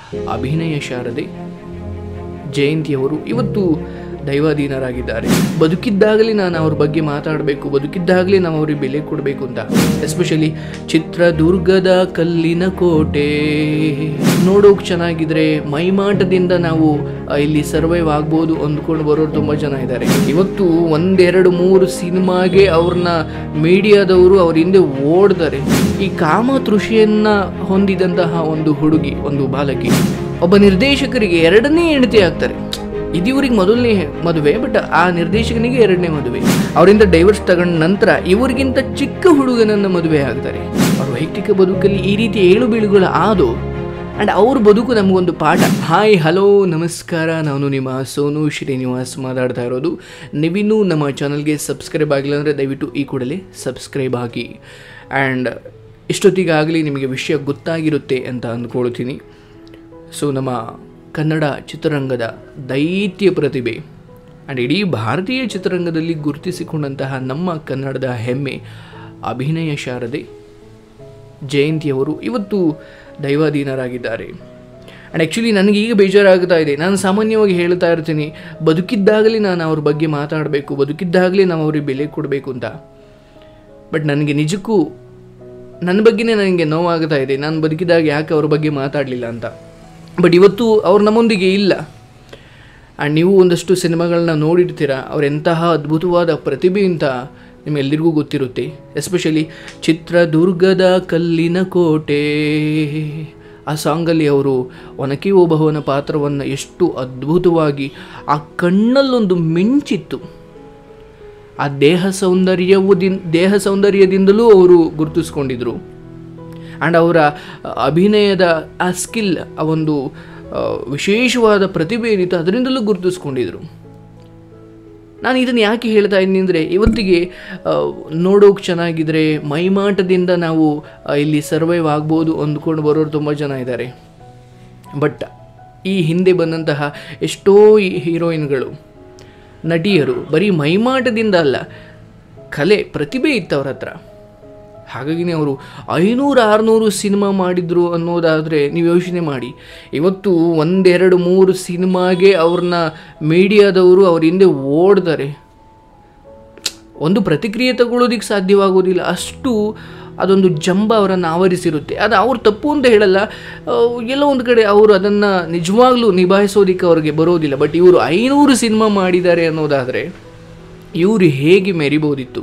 ಅಭಿನಯ ಶಾರದೆ ಜಯಂತಿಯವರು ಇವತ್ತು ದೈವಾಧೀನರಾಗಿದ್ದಾರೆ ಬದುಕಿದ್ದಾಗಲೇ ನಾನು ಅವ್ರ ಬಗ್ಗೆ ಮಾತಾಡಬೇಕು ಬದುಕಿದ್ದಾಗಲೇ ನಾವು ಅವ್ರಿಗೆ ಬೆಲೆ ಕೊಡಬೇಕು ಅಂತ ಎಸ್ಪೆಷಲಿ ಚಿತ್ರದುರ್ಗದ ಕಲ್ಲಿನ ಕೋಟೆ ನೋಡೋಕೆ ಚೆನ್ನಾಗಿದ್ರೆ ಮೈಮಾಟದಿಂದ ನಾವು ಆ, ಇಲ್ಲಿ ಸರ್ವೈವ್ ಆಗ್ಬೋದು ಅಂದ್ಕೊಂಡು ಬರೋರು ತುಂಬ ಜನ ಇದ್ದಾರೆ ಇವತ್ತು ಒಂದೆರಡು ಮೂರು ಸಿನಿಮಾಗೆ ಅವ್ರನ್ನ ಮೀಡಿಯಾದವರು ಅವ್ರ ಹಿಂದೆ ಓಡ್ತಾರೆ ಈ ಕಾಮ ತೃಷಿಯನ್ನ ಹೊಂದಿದಂತಹ ಒಂದು ಹುಡುಗಿ ಒಂದು ಬಾಲಕಿ ಒಬ್ಬ ನಿರ್ದೇಶಕರಿಗೆ ಎರಡನೇ ಹೆಂಡತಿ ಆಗ್ತಾರೆ ಇದು ಇವ್ರಿಗೆ ಮೊದಲನೇ ಮದುವೆ ಬಟ್ ಆ ನಿರ್ದೇಶಕನಿಗೆ ಎರಡನೇ ಮದುವೆ ಅವರಿಂದ ಡೈವರ್ಸ್ ತಗೊಂಡ ನಂತರ ಇವರಿಗಿಂತ ಚಿಕ್ಕ ಹುಡುಗನನ್ನ ಮದುವೆ ಆಗ್ತಾರೆ ಅವ್ರ ವೈಯಕ್ತಿಕ ಬದುಕಲ್ಲಿ ಈ ರೀತಿ ಏಳು ಬೀಳುಗಳು ಆದು ಆ್ಯಂಡ್ ಅವ್ರ ಬದುಕು ನಮಗೊಂದು ಪಾಠ ಹಾಯ್ ಹಲೋ ನಮಸ್ಕಾರ ನಾನು ನಿಮ್ಮ ಸೋನು ಶ್ರೀನಿವಾಸ್ ಮಾತಾಡ್ತಾ ಇರೋದು ನೀವಿನ್ನೂ ನಮ್ಮ ಚಾನಲ್ಗೆ ಸಬ್ಸ್ಕ್ರೈಬ್ ಆಗಿಲ್ಲ ಅಂದರೆ ದಯವಿಟ್ಟು ಈ ಕೂಡಲೇ ಸಬ್ಸ್ಕ್ರೈಬ್ ಆಗಿ ಆ್ಯಂಡ್ ಇಷ್ಟೊತ್ತಿಗಾಗಲಿ ನಿಮಗೆ ವಿಷಯ ಗೊತ್ತಾಗಿರುತ್ತೆ ಅಂತ ಅಂದ್ಕೊಳ್ತೀನಿ ಸೊ ನಮ್ಮ ಕನ್ನಡ ಚಿತ್ರರಂಗದ ದೈತ್ಯ ಪ್ರತಿಭೆ ಆ್ಯಂಡ್ ಇಡೀ ಭಾರತೀಯ ಚಿತ್ರರಂಗದಲ್ಲಿ ಗುರುತಿಸಿಕೊಂಡಂತಹ ನಮ್ಮ ಕನ್ನಡದ ಹೆಮ್ಮೆ ಅಭಿನಯ ಶಾರದೆ ಜಯಂತಿಯವರು ಇವತ್ತು ದೈವಾಧೀನರಾಗಿದ್ದಾರೆ ಆ್ಯಂಡ್ ಆ್ಯಕ್ಚುಲಿ ನನಗೆ ಈಗ ಬೇಜಾರಾಗ್ತಾ ಇದೆ ನಾನು ಸಾಮಾನ್ಯವಾಗಿ ಹೇಳ್ತಾ ಇರ್ತೀನಿ ಬದುಕಿದ್ದಾಗಲೇ ನಾನು ಅವ್ರ ಬಗ್ಗೆ ಮಾತಾಡಬೇಕು ಬದುಕಿದ್ದಾಗಲೇ ನಾವು ಅವ್ರಿಗೆ ಬೆಲೆ ಕೊಡಬೇಕು ಅಂತ ಬಟ್ ನನಗೆ ನಿಜಕ್ಕೂ ನನ್ನ ಬಗ್ಗೆನೇ ನನಗೆ ನೋವಾಗ್ತಾ ಇದೆ ನಾನು ಬದುಕಿದಾಗ ಯಾಕೆ ಅವ್ರ ಬಗ್ಗೆ ಮಾತಾಡಲಿಲ್ಲ ಅಂತ ಬಟ್ ಇವತ್ತು ಅವ್ರು ನಮ್ಮೊಂದಿಗೆ ಇಲ್ಲ ಆ್ಯಂಡ್ ನೀವು ಒಂದಷ್ಟು ಸಿನಿಮಾಗಳನ್ನ ನೋಡಿರ್ತೀರ ಅವರೆಂತಹ ಅದ್ಭುತವಾದ ಪ್ರತಿಭೆ ಅಂತ ನಿಮ್ಮೆಲ್ಲರಿಗೂ ಗೊತ್ತಿರುತ್ತೆ ಎಸ್ಪೆಷಲಿ ಚಿತ್ರದುರ್ಗದ ಕಲ್ಲಿನ ಕೋಟೆ ಆ ಸಾಂಗಲ್ಲಿ ಅವರು ಒನಕೆ ಓಬವ್ವನ ಪಾತ್ರವನ್ನು ಎಷ್ಟು ಅದ್ಭುತವಾಗಿ ಆ ಕಣ್ಣಲ್ಲೊಂದು ಮಿಂಚಿತ್ತು ಆ ದೇಹ ಸೌಂದರ್ಯವು ದಿನ್ ದೇಹ ಸೌಂದರ್ಯದಿಂದಲೂ ಅವರು ಗುರುತಿಸ್ಕೊಂಡಿದ್ರು ಆ್ಯಂಡ್ ಅವರ ಅಭಿನಯದ ಆ ಸ್ಕಿಲ್ ಆ ಒಂದು ಆ, ವಿಶೇಷವಾದ ಪ್ರತಿಭೆ ಏನಿತ್ತು ಅದರಿಂದಲೂ ಗುರುತಿಸ್ಕೊಂಡಿದ್ರು ನಾನು ಇದನ್ನು ಯಾಕೆ ಹೇಳ್ತಾ ಇದ್ದೀನಿ ಅಂದರೆ ಇವತ್ತಿಗೆ ನೋಡೋಕೆ ಚೆನ್ನಾಗಿದ್ರೆ ಮೈಮಾಟದಿಂದ ನಾವು ಆ, ಇಲ್ಲಿ ಸರ್ವೈವ್ ಆಗ್ಬೋದು ಅಂದ್ಕೊಂಡು ಬರೋರು ತುಂಬ ಜನ ಇದ್ದಾರೆ ಬಟ್ ಈ ಹಿಂದೆ ಬಂದಂತಹ ಎಷ್ಟೋ ಈ ಹೀರೋಯಿನ್ಗಳು ನಟಿಯರು ಬರೀ ಮೈಮಾಟದಿಂದ ಅಲ್ಲ ಕಲೆ ಪ್ರತಿಭೆ ಇತ್ತು ಅವ್ರ ಹತ್ರ ಹಾಗಾಗಿನೇ ಅವರು ಐನೂರು ಆರುನೂರು ಸಿನಿಮಾ ಮಾಡಿದ್ರು ಅನ್ನೋದಾದರೆ ನೀವು ಯೋಚನೆ ಮಾಡಿ ಇವತ್ತು ಒಂದೆರಡು ಮೂರು ಸಿನಿಮಾಗೆ ಅವ್ರನ್ನ ಮೀಡಿಯಾದವರು ಅವ್ರ ಹಿಂದೆ ಓಡ್ತಾರೆ ಒಂದು ಪ್ರತಿಕ್ರಿಯೆ ತಗೊಳ್ಳೋದಕ್ಕೆ ಸಾಧ್ಯವಾಗೋದಿಲ್ಲ ಅಷ್ಟು ಅದೊಂದು ಜಂಬ ಅವರನ್ನು ಆವರಿಸಿರುತ್ತೆ ಅದು ಅವ್ರ ತಪ್ಪು ಅಂತ ಹೇಳಲ್ಲ ಆ, ಎಲ್ಲೋ ಒಂದು ಕಡೆ ಅವರು ಅದನ್ನು ನಿಜವಾಗ್ಲೂ ನಿಭಾಯಿಸೋದಕ್ಕೆ ಅವ್ರಿಗೆ ಬರೋದಿಲ್ಲ ಬಟ್ ಇವರು ಐನೂರು ಸಿನಿಮಾ ಮಾಡಿದ್ದಾರೆ ಅನ್ನೋದಾದರೆ ಇವರು ಹೇಗೆ ಮೆರಿಬೋದಿತ್ತು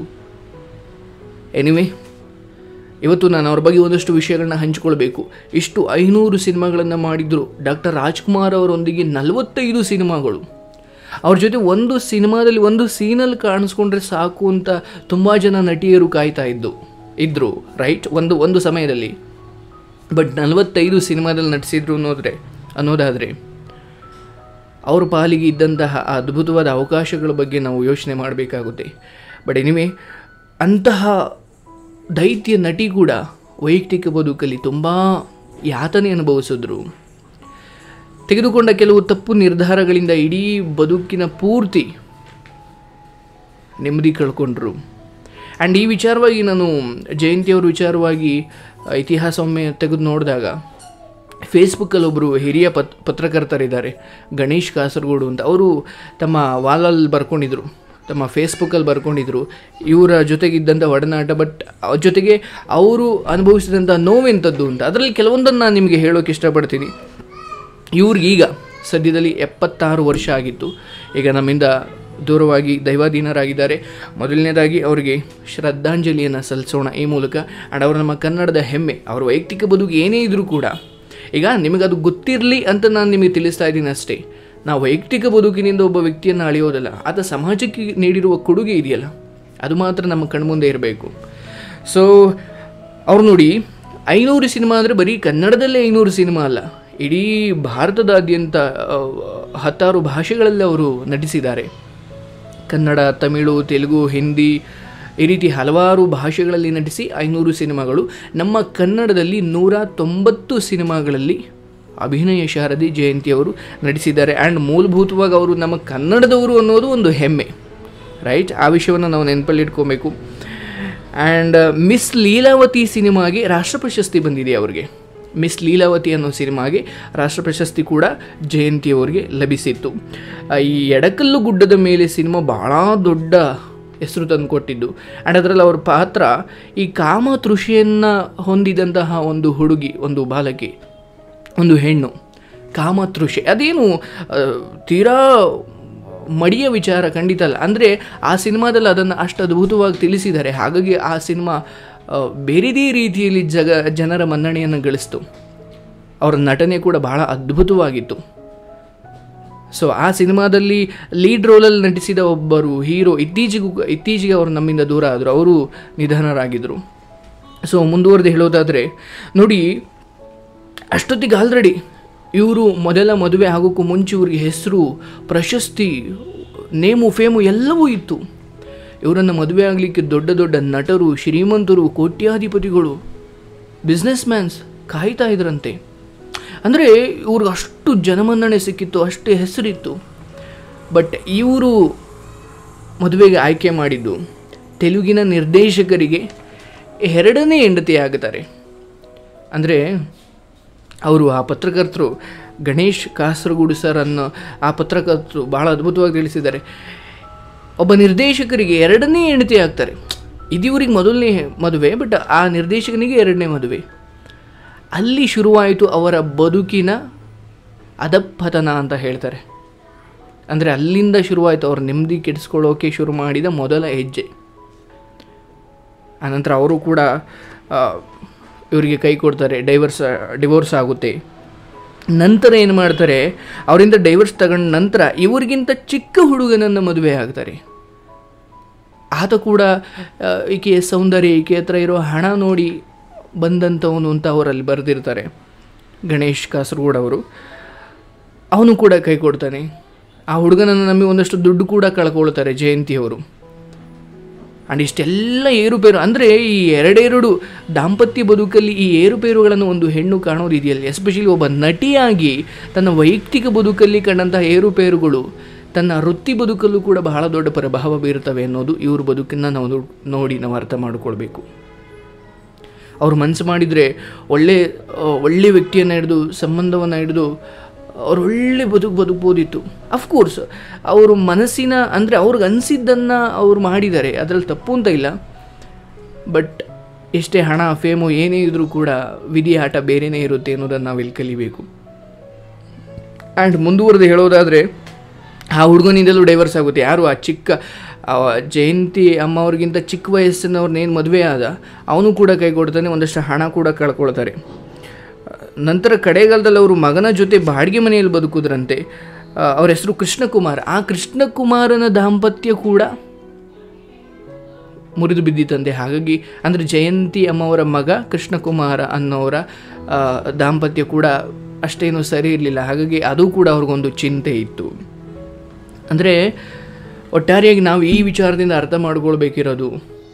ಎನಿವೆ ಇವತ್ತು ನಾನು ಅವ್ರ ಬಗ್ಗೆ ಒಂದಷ್ಟು ವಿಷಯಗಳನ್ನ ಹಂಚಿಕೊಳ್ಬೇಕು ಇಷ್ಟು ಐನೂರು ಸಿನಿಮಾಗಳನ್ನು ಮಾಡಿದ್ರು ಡಾಕ್ಟರ್ ರಾಜ್ಕುಮಾರ್ ಅವರೊಂದಿಗೆ ನಲವತ್ತೈದು ಸಿನಿಮಾಗಳು ಅವ್ರ ಜೊತೆ ಒಂದು ಸಿನಿಮಾದಲ್ಲಿ ಒಂದು ಸೀನಲ್ಲಿ ಕಾಣಿಸ್ಕೊಂಡ್ರೆ ಸಾಕು ಅಂತ ತುಂಬ ಜನ ನಟಿಯರು ಕಾಯ್ತಾ ಇದ್ದು ಇದ್ದರು ರೈಟ್ ಒಂದು ಒಂದು ಸಮಯದಲ್ಲಿ ಬಟ್ ನಲವತ್ತೈದು ಸಿನಿಮಾದಲ್ಲಿ ನಟಿಸಿದ್ರು ಅನ್ನೋದ್ರೆ ಅನ್ನೋದಾದರೆ ಅವ್ರ ಪಾಲಿಗೆ ಇದ್ದಂತಹ ಆ ಅದ್ಭುತವಾದ ಅವಕಾಶಗಳ ಬಗ್ಗೆ ನಾವು ಯೋಚನೆ ಮಾಡಬೇಕಾಗುತ್ತೆ ಬಟ್ ಎನಿವೆ ಅಂತಹ ದೈತ್ಯ ನಟಿ ಕೂಡ ವೈಯಕ್ತಿಕ ಬದುಕಲ್ಲಿ ತುಂಬ ಯಾತನೆ ಅನುಭವಿಸಿದ್ರು ತೆಗೆದುಕೊಂಡ ಕೆಲವು ತಪ್ಪು ನಿರ್ಧಾರಗಳಿಂದ ಇಡೀ ಬದುಕಿನ ಪೂರ್ತಿ ನೆಮ್ಮದಿ ಕಳ್ಕೊಂಡ್ರು ಆ್ಯಂಡ್ ಈ ವಿಚಾರವಾಗಿ ನಾನು ಜಯಂತಿಯವ್ರ ವಿಚಾರವಾಗಿ ಇತಿಹಾಸ ಒಮ್ಮೆ ತೆಗೆದು ನೋಡಿದಾಗ ಫೇಸ್ಬುಕ್ಕಲ್ಲಿ ಒಬ್ಬರು ಹಿರಿಯ ಪತ್ ಪತ್ರಕರ್ತರಿದ್ದಾರೆ ಗಣೇಶ್ ಕಾಸರಗೋಡು ಅಂತ ಅವರು ತಮ್ಮ ವಾಲಲ್ಲಿ ಬರ್ಕೊಂಡಿದ್ರು ತಮ್ಮ ಫೇಸ್ಬುಕ್ಕಲ್ಲಿ ಬರ್ಕೊಂಡಿದ್ರು ಇವರ ಜೊತೆಗಿದ್ದಂಥ ಒಡನಾಟ ಬಟ್ ಅವ್ರ ಜೊತೆಗೆ ಅವರು ಅನುಭವಿಸಿದಂಥ ನೋವೆಂಥದ್ದು ಅಂತ ಅದರಲ್ಲಿ ಕೆಲವೊಂದನ್ನು ನಾನು ನಿಮಗೆ ಹೇಳೋಕೆ ಇಷ್ಟಪಡ್ತೀನಿ ಇವ್ರಿಗೀಗ ಸದ್ಯದಲ್ಲಿ ಎಪ್ಪತ್ತಾರು ವರ್ಷ ಆಗಿತ್ತು ಈಗ ನಮ್ಮಿಂದ ದೂರವಾಗಿ ದೈವಾಧೀನರಾಗಿದ್ದಾರೆ ಮೊದಲನೇದಾಗಿ ಅವರಿಗೆ ಶ್ರದ್ಧಾಂಜಲಿಯನ್ನು ಸಲ್ಲಿಸೋಣ ಈ ಮೂಲಕ ಆ್ಯಂಡ್ ಅವರು ನಮ್ಮ ಕನ್ನಡದ ಹೆಮ್ಮೆ ಅವರ ವೈಯಕ್ತಿಕ ಬದುಕು ಏನೇ ಇದ್ದರೂ ಕೂಡ ಈಗ ನಿಮಗದು ಗೊತ್ತಿರಲಿ ಅಂತ ನಾನು ನಿಮಗೆ ತಿಳಿಸ್ತಾ ಇದ್ದೀನಿ ಅಷ್ಟೇ ನಾವು ವೈಯಕ್ತಿಕ ಬದುಕಿನಿಂದ ಒಬ್ಬ ವ್ಯಕ್ತಿಯನ್ನು ಅಳೆಯೋದಲ್ಲ ಆತ ಸಮಾಜಕ್ಕೆ ನೀಡಿರುವ ಕೊಡುಗೆ ಇದೆಯಲ್ಲ ಅದು ಮಾತ್ರ ನಮ್ಮ ಕಣ್ಮುಂದೆ ಇರಬೇಕು ಸೊ ಅವ್ರು ನೋಡಿ ಐನೂರು ಸಿನಿಮಾ ಅಂದರೆ ಬರೀ ಕನ್ನಡದಲ್ಲೇ ಐನೂರು ಸಿನಿಮಾ ಅಲ್ಲ ಇಡೀ ಭಾರತದಾದ್ಯಂತ ಆ, ಹತ್ತಾರು ಭಾಷೆಗಳಲ್ಲಿ ಅವರು ನಟಿಸಿದ್ದಾರೆ ಕನ್ನಡ ತಮಿಳು ತೆಲುಗು ಹಿಂದಿ ಈ ರೀತಿ ಹಲವಾರು ಭಾಷೆಗಳಲ್ಲಿ ನಟಿಸಿ ಐನೂರು ಸಿನಿಮಾಗಳು ನಮ್ಮ ಕನ್ನಡದಲ್ಲಿ ನೂರ ತೊಂಬತ್ತು ಸಿನಿಮಾಗಳಲ್ಲಿ ಅಭಿನಯ ಶಾರದಿ ಜಯಂತಿಯವರು ನಟಿಸಿದ್ದಾರೆ ಆ್ಯಂಡ್ ಮೂಲಭೂತವಾಗಿ ಅವರು ನಮ್ಮ ಕನ್ನಡದವರು ಅನ್ನೋದು ಒಂದು ಹೆಮ್ಮೆ ರೈಟ್ ಆ ವಿಷಯವನ್ನು ನಾವು ನೆನಪಲ್ಲಿ ಇಟ್ಕೊಬೇಕು ಆ್ಯಂಡ್ ಮಿಸ್ ಲೀಲಾವತಿ ಸಿನಿಮಾಗೆ ರಾಷ್ಟ್ರ ಪ್ರಶಸ್ತಿ ಬಂದಿದೆ ಅವರಿಗೆ ಮಿಸ್ ಲೀಲಾವತಿ ಅನ್ನೋ ಸಿನಿಮಾಗೆ ರಾಷ್ಟ್ರ ಪ್ರಶಸ್ತಿ ಕೂಡ ಜಯಂತಿ ಅವರಿಗೆ ಲಭಿಸಿತ್ತು ಆ, ಈ ಎಡಕಲ್ಲು ಗುಡ್ಡದ ಮೇಲೆ ಸಿನಿಮಾ ಭಾಳ ದೊಡ್ಡ ಹೆಸರು ತಂದು ಕೊಟ್ಟಿದ್ದು ಆ್ಯಂಡ್ ಅದರಲ್ಲಿ ಅವ್ರ ಪಾತ್ರ ಈ ಕಾಮ ತೃಷಿಯನ್ನು ಹೊಂದಿದಂತಹ ಒಂದು ಹುಡುಗಿ ಒಂದು ಬಾಲಕಿ ಒಂದು ಹೆಣ್ಣು ಕಾಮತೃಷೆ ಅದೇನು ಆ, ತೀರಾ ಮಡಿಯ ವಿಚಾರ ಖಂಡಿತ ಅಲ್ಲ ಅಂದರೆ ಆ ಸಿನಿಮಾದಲ್ಲಿ ಅದನ್ನು ಅಷ್ಟು ಅದ್ಭುತವಾಗಿ ತಿಳಿಸಿದ್ದಾರೆ ಹಾಗಾಗಿ ಆ ಸಿನಿಮಾ ಆ, ಬೇರೆದೇ ರೀತಿಯಲ್ಲಿ ಜಗ ಜನರ ಮನ್ನಣೆಯನ್ನು ಗಳಿಸ್ತು ಅವರ ನಟನೆ ಕೂಡ ಬಹಳ ಅದ್ಭುತವಾಗಿತ್ತು ಸೊ ಆ ಸಿನಿಮಾದಲ್ಲಿ ಲೀಡ್ ರೋಲಲ್ಲಿ ನಟಿಸಿದ ಒಬ್ಬರು ಹೀರೋ ಇತ್ತೀಚೆಗೂ ಇತ್ತೀಚೆಗೆ ಅವರು ನಮ್ಮಿಂದ ದೂರ ಆದರು ಅವರು ನಿಧನರಾಗಿದ್ದರು ಸೊ ಮುಂದುವರೆದು ಹೇಳೋದಾದರೆ ನೋಡಿ ಅಷ್ಟೊತ್ತಿಗೆ ಆಲ್ರೆಡಿ ಇವರು ಮೊದಲ ಮದುವೆ ಆಗೋಕ್ಕೂ ಮುಂಚೆ ಇವ್ರಿಗೆ ಹೆಸರು ಪ್ರಶಸ್ತಿ ನೇಮು ಫೇಮು ಎಲ್ಲವೂ ಇತ್ತು ಇವರನ್ನು ಮದುವೆ ಆಗಲಿಕ್ಕೆ ದೊಡ್ಡ ದೊಡ್ಡ ನಟರು ಶ್ರೀಮಂತರು ಕೋಟ್ಯಾಧಿಪತಿಗಳು ಬಿಸ್ನೆಸ್ ಮ್ಯಾನ್ಸ್ ಕಾಯ್ತಾ ಇದ್ರಂತೆ ಅಂದರೆ ಇವ್ರಿಗೆ ಅಷ್ಟು ಜನಮನ್ನಣೆ ಸಿಕ್ಕಿತ್ತು ಅಷ್ಟು ಹೆಸರಿತ್ತು ಬಟ್ ಇವರು ಮದುವೆಗೆ ಆಯ್ಕೆ ಮಾಡಿದ್ದು ತೆಲುಗಿನ ನಿರ್ದೇಶಕರಿಗೆ ಎರಡನೇ ಹೆಂಡತಿ ಆಗುತ್ತಾರೆ ಅಂದರೆ ಅವರು ಆ ಪತ್ರಕರ್ತರು ಗಣೇಶ್ ಕಾಸರಗೂಡು ಸರ್ ಅನ್ನೋ ಆ ಪತ್ರಕರ್ತರು ಭಾಳ ಅದ್ಭುತವಾಗಿ ತಿಳಿಸಿದ್ದಾರೆ ಒಬ್ಬ ನಿರ್ದೇಶಕರಿಗೆ ಎರಡನೇ ಹೆಂಡತಿ ಆಗ್ತಾರೆ ಇದು ಇವ್ರಿಗೆ ಮೊದಲನೇ ಮದುವೆ ಬಟ್ ಆ ನಿರ್ದೇಶಕನಿಗೆ ಎರಡನೇ ಮದುವೆ ಅಲ್ಲಿ ಶುರುವಾಯಿತು ಅವರ ಬದುಕಿನ ಅಧಪತನ ಅಂತ ಹೇಳ್ತಾರೆ ಅಂದರೆ ಅಲ್ಲಿಂದ ಶುರುವಾಯಿತು ಅವ್ರ ನೆಮ್ಮದಿ ಕೆಡಿಸ್ಕೊಳ್ಳೋಕೆ ಶುರು ಮಾಡಿದ ಮೊದಲ ಹೆಜ್ಜೆ ಆನಂತರ ಅವರು ಕೂಡ ಆ, ಇವರಿಗೆ ಕೈ ಕೊಡ್ತಾರೆ ಡೈವರ್ಸ್ ಡಿವೋರ್ಸ್ ಆಗುತ್ತೆ ನಂತರ ಏನು ಮಾಡ್ತಾರೆ ಅವರಿಂದ ಡೈವರ್ಸ್ ತಗೊಂಡ ನಂತರ ಇವರಿಗಿಂತ ಚಿಕ್ಕ ಹುಡುಗನನ್ನು ಮದುವೆ ಆಗ್ತಾರೆ ಆತ ಕೂಡ ಆ, ಈಕೆಯ ಸೌಂದರ್ಯ ಈಕೆ ಹತ್ರ ಇರೋ ಹಣ ನೋಡಿ ಬಂದಂಥವನು ಅಂತ ಅವರಲ್ಲಿ ಬರೆದಿರ್ತಾರೆ ಗಣೇಶ್ ಕಾಸರಗೋಡ್ ಅವರು ಅವನು ಕೂಡ ಕೈ ಕೊಡ್ತಾನೆ ಆ ಹುಡುಗನನ್ನು ನಂಬಿ ಒಂದಷ್ಟು ದುಡ್ಡು ಕೂಡ ಕಳ್ಕೊಳ್ತಾರೆ ಜಯಂತಿಯವರು ಆ್ಯಂಡ್ ಇಷ್ಟೆಲ್ಲ ಏರುಪೇರು ಅಂದರೆ ಈ ಎರಡೆರಡು ದಾಂಪತ್ಯ ಬದುಕಲ್ಲಿ ಈ ಏರುಪೇರುಗಳನ್ನು ಒಂದು ಹೆಣ್ಣು ಕಾಣೋದಿದೆಯಲ್ಲ ಎಸ್ಪೆಷಲಿ ಒಬ್ಬ ನಟಿಯಾಗಿ ತನ್ನ ವೈಯಕ್ತಿಕ ಬದುಕಲ್ಲಿ ಕಂಡಂತಹ ಏರುಪೇರುಗಳು ತನ್ನ ವೃತ್ತಿ ಬದುಕಲ್ಲೂ ಕೂಡ ಬಹಳ ದೊಡ್ಡ ಪ್ರಭಾವ ಬೀರುತ್ತವೆ ಅನ್ನೋದು ಇವ್ರ ಬದುಕನ್ನು ನಾವು ನೋ- ನೋಡಿ ನಾವು ಅರ್ಥ ಮಾಡಿಕೊಳ್ಬೇಕು ಅವ್ರು ಮನಸ್ಸು ಮಾಡಿದರೆ ಒಳ್ಳೆ ಆ, ಒಳ್ಳೆ ವ್ಯಕ್ತಿಯನ್ನು ಹಿಡಿದು ಸಂಬಂಧವನ್ನು ಹಿಡಿದು ಅವ್ರು ಒಳ್ಳೆ ಬದುಕು ಬದುಕ್ಬೋದಿತ್ತು ಅಫ್ಕೋರ್ಸ್ ಅವರು ಮನಸ್ಸಿನ ಅಂದರೆ ಅವ್ರಿಗೆ ಅನಿಸಿದ್ದನ್ನು ಅವ್ರು ಮಾಡಿದ್ದಾರೆ ಅದರಲ್ಲಿ ತಪ್ಪು ಅಂತ ಇಲ್ಲ ಬಟ್ ಎಷ್ಟೇ ಹಣ ಫೇಮು ಏನೇ ಇದ್ರೂ ಕೂಡ ವಿಧಿ ಆಟ ಬೇರೆಯೇ ಇರುತ್ತೆ ಅನ್ನೋದನ್ನು ನಾವಿಲ್ಲಿ ಕಲಿಬೇಕು ಆ್ಯಂಡ್ ಮುಂದುವರೆದು ಹೇಳೋದಾದರೆ ಆ ಹುಡುಗನಿಂದಲೂ ಡೈವರ್ಸ್ ಆಗುತ್ತೆ ಯಾರು ಆ ಚಿಕ್ಕ ಆ ಜಯಂತಿ ಅಮ್ಮ ಅವ್ರಿಗಿಂತ ಚಿಕ್ಕ ವಯಸ್ಸಿನವ್ರನ್ನೇನು ಮದುವೆ ಆದ ಅವನು ಕೂಡ ಕೈ ಕೊಡ್ತಾನೆ ಒಂದಷ್ಟು ಹಣ ಕೂಡ ಕಳ್ಕೊಳ್ತಾರೆ ನಂತರ ಕಡೆಗಾಲದಲ್ಲಿ ಅವರು ಮಗನ ಜೊತೆ ಬಾಡಿಗೆ ಮನೆಯಲ್ಲಿ ಬದುಕುದ್ರಂತೆ ಆ, ಅವ್ರ ಹೆಸರು ಕೃಷ್ಣಕುಮಾರ್ ಆ ಕೃಷ್ಣಕುಮಾರನ ದಾಂಪತ್ಯ ಕೂಡ ಮುರಿದು ಬಿದ್ದಿತ್ತಂತೆ ಹಾಗಾಗಿ ಅಂದರೆ ಜಯಂತಿ ಅಮ್ಮವರ ಮಗ ಕೃಷ್ಣಕುಮಾರ ಅನ್ನೋರ ಆ, ದಾಂಪತ್ಯ ಕೂಡ ಅಷ್ಟೇನು ಸರಿ ಇರಲಿಲ್ಲ ಹಾಗಾಗಿ ಅದು ಕೂಡ ಅವ್ರಿಗೊಂದು ಚಿಂತೆ ಇತ್ತು ಅಂದರೆ ಒಟ್ಟಾರೆಯಾಗಿ ನಾವು ಈ ವಿಚಾರದಿಂದ ಅರ್ಥ ಮಾಡ್ಕೊಳ್ಬೇಕಿರೋದು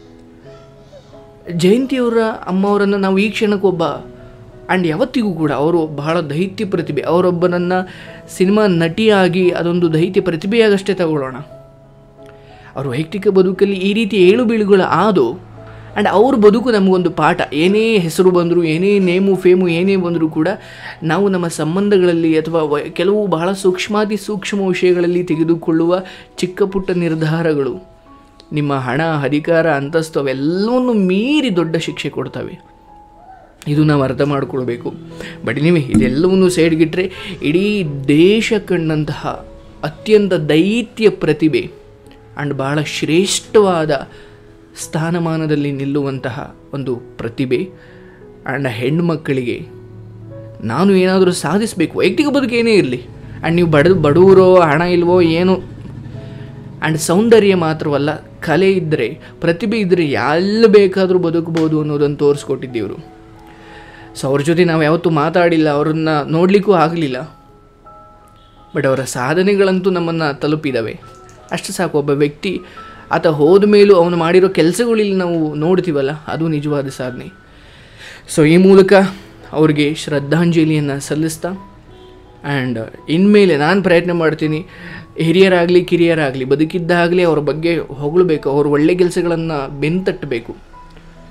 ಜಯಂತಿಯವರ ಅಮ್ಮವರನ್ನು ನಾವು ಈ ಕ್ಷಣಕ್ಕೊಬ್ಬ ಆ್ಯಂಡ್ ಯಾವತ್ತಿಗೂ ಕೂಡ ಅವರು ಬಹಳ ದೈತ್ಯ ಪ್ರತಿಭೆ ಅವರೊಬ್ಬನನ್ನು ಸಿನಿಮಾ ನಟಿಯಾಗಿ ಅದೊಂದು ದೈತ್ಯ ಪ್ರತಿಭೆಯಾಗಷ್ಟೇ ತಗೊಳ್ಳೋಣ ಅವ್ರ ವೈಯಕ್ತಿಕ ಬದುಕಲ್ಲಿ ಈ ರೀತಿ ಏಳು ಬೀಳುಗಳು ಆದು ಆ್ಯಂಡ್ ಅವ್ರ ಬದುಕು ನಮಗೊಂದು ಪಾಠ ಏನೇ ಹೆಸರು ಬಂದರೂ ಏನೇ ನೇಮು ಫೇಮು ಏನೇ ಬಂದರೂ ಕೂಡ ನಾವು ನಮ್ಮ ಸಂಬಂಧಗಳಲ್ಲಿ ಅಥವಾ ವ- ಕೆಲವು ಬಹಳ ಸೂಕ್ಷ್ಮಾತಿ ಸೂಕ್ಷ್ಮ ವಿಷಯಗಳಲ್ಲಿ ತೆಗೆದುಕೊಳ್ಳುವ ಚಿಕ್ಕ ಪುಟ್ಟ ನಿರ್ಧಾರಗಳು ನಿಮ್ಮ ಹಣ ಅಧಿಕಾರ ಅಂತಸ್ತು ಅವೆಲ್ಲವನ್ನು ಮೀರಿ ದೊಡ್ಡ ಶಿಕ್ಷೆ ಕೊಡ್ತವೆ ಇದು ನಾವು ಅರ್ಥ ಮಾಡ್ಕೊಳ್ಬೇಕು ಬಟ್ ನೀವು ಇದೆಲ್ಲವನ್ನು ಸೈಡ್ಗಿಟ್ರೆ ಇಡೀ ದೇಶ ಕಂಡಂತಹ ಅತ್ಯಂತ ದೈತ್ಯ ಪ್ರತಿಭೆ ಆ್ಯಂಡ್ ಬಹಳ ಶ್ರೇಷ್ಠವಾದ ಸ್ಥಾನಮಾನದಲ್ಲಿ ನಿಲ್ಲುವಂತಹ ಒಂದು ಪ್ರತಿಭೆ ಆ್ಯಂಡ್ ಹೆಣ್ಮಕ್ಕಳಿಗೆ ನಾನು ಏನಾದರೂ ಸಾಧಿಸಬೇಕು ವೈಯಕ್ತಿಕ ಬದುಕು ಏನೇ ಇರಲಿ ಆ್ಯಂಡ್ ನೀವು ಬಡ ಬಡವರೋ ಹಣ ಇಲ್ವೋ ಏನೋ ಆ್ಯಂಡ್ ಸೌಂದರ್ಯ ಮಾತ್ರವಲ್ಲ ಕಲೆ ಇದ್ದರೆ ಪ್ರತಿಭೆ ಇದ್ದರೆ ಎಲ್ಲಿ ಬೇಕಾದರೂ ಬದುಕಬಹುದು ಅನ್ನೋದನ್ನು ತೋರಿಸ್ಕೊಟ್ಟಿದ್ದೀವರು ಸೊ ಅವ್ರ ಜೊತೆ ನಾವು ಯಾವತ್ತೂ ಮಾತಾಡಿಲ್ಲ ಅವ್ರನ್ನ ನೋಡಲಿಕ್ಕೂ ಆಗಲಿಲ್ಲ ಬಟ್ ಅವರ ಸಾಧನೆಗಳಂತೂ ನಮ್ಮನ್ನು ತಲುಪಿದ್ದಾವೆ ಅಷ್ಟು ಸಾಕು ಒಬ್ಬ ವ್ಯಕ್ತಿ ಆತ ಹೋದ ಮೇಲೂ ಅವನು ಮಾಡಿರೋ ಕೆಲಸಗಳಲ್ಲಿ ನಾವು ನೋಡ್ತೀವಲ್ಲ ಅದು ನಿಜವಾದ ಸಾಧನೆ ಸೊ ಈ ಮೂಲಕ ಅವ್ರಿಗೆ ಶ್ರದ್ಧಾಂಜಲಿಯನ್ನು ಸಲ್ಲಿಸ್ತಾ ಆ್ಯಂಡ್ ಇನ್ಮೇಲೆ ನಾನು ಪ್ರಯತ್ನ ಮಾಡ್ತೀನಿ ಹಿರಿಯರಾಗಲಿ ಕಿರಿಯರಾಗಲಿ ಬದುಕಿದ್ದಾಗಲೇ ಅವ್ರ ಬಗ್ಗೆ ಹೊಗಳಬೇಕು ಅವ್ರ ಒಳ್ಳೆ ಕೆಲಸಗಳನ್ನು ಬೆಂತಟ್ಟಬೇಕು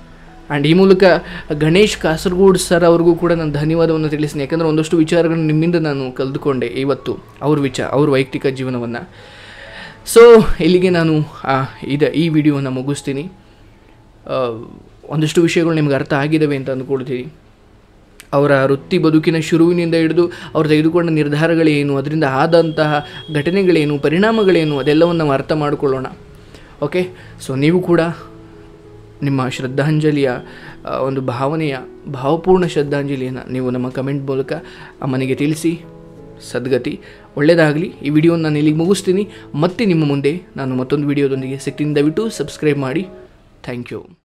ಆ್ಯಂಡ್ ಈ ಮೂಲಕ ಗಣೇಶ್ ಕಾಸರಗೋಡ್ ಸರ್ ಅವ್ರಿಗೂ ಕೂಡ ನಾನು ಧನ್ಯವಾದವನ್ನು ತಿಳಿಸ್ತೀನಿ ಯಾಕಂದರೆ ಒಂದಷ್ಟು ವಿಚಾರಗಳನ್ನು ನಿಮ್ಮಿಂದ ನಾನು ಕಳೆದುಕೊಂಡೆ ಇವತ್ತು ಅವ್ರ ವಿಚಾರ ಅವ್ರ ವೈಯಕ್ತಿಕ ಜೀವನವನ್ನು ಸೊ ಇಲ್ಲಿಗೆ ನಾನು ಆ, ಇದ ಈ ವಿಡಿಯೋವನ್ನು ಮುಗಿಸ್ತೀನಿ ಆ, ಒಂದಷ್ಟು ವಿಷಯಗಳು ನಿಮ್ಗೆ ಅರ್ಥ ಆಗಿದ್ದಾವೆ ಅಂತ ಅಂದ್ಕೊಳ್ತೀನಿ ಅವರ ವೃತ್ತಿ ಬದುಕಿನ ಶುರುವಿನಿಂದ ಹಿಡಿದು ಅವ್ರು ತೆಗೆದುಕೊಂಡ ನಿರ್ಧಾರಗಳೇನು ಅದರಿಂದ ಆದಂತಹ ಘಟನೆಗಳೇನು ಪರಿಣಾಮಗಳೇನು ಅದೆಲ್ಲವನ್ನು ನಾವು ಅರ್ಥ ಮಾಡಿಕೊಳ್ಳೋಣ ಓಕೆ ಸೊ ನೀವು ಕೂಡ ನಿಮ್ಮ ಶ್ರದ್ಧಾಂಜಲಿಯ ಆ, ಒಂದು ಭಾವನೆಯ ಭಾವಪೂರ್ಣ ಶ್ರದ್ಧಾಂಜಲಿಯನ್ನು ನೀವು ನಮ್ಮ ಕಮೆಂಟ್ ಮೂಲಕ ಅಮ್ಮನಿಗೆ ತಿಳಿಸಿ ಸದ್ಗತಿ ಒಳ್ಳೆಯದಾಗಲಿ ಈ ವಿಡಿಯೋನ ನಾನು ಇಲ್ಲಿಗೆ ಮುಗಿಸ್ತೀನಿ ಮತ್ತೆ ನಿಮ್ಮ ಮುಂದೆ ನಾನು ಮತ್ತೊಂದು ವಿಡಿಯೋದೊಂದಿಗೆ ಸಿಗ್ತೀನಿ ದಯವಿಟ್ಟು ಸಬ್ಸ್ಕ್ರೈಬ್ ಮಾಡಿ ಥ್ಯಾಂಕ್ ಯು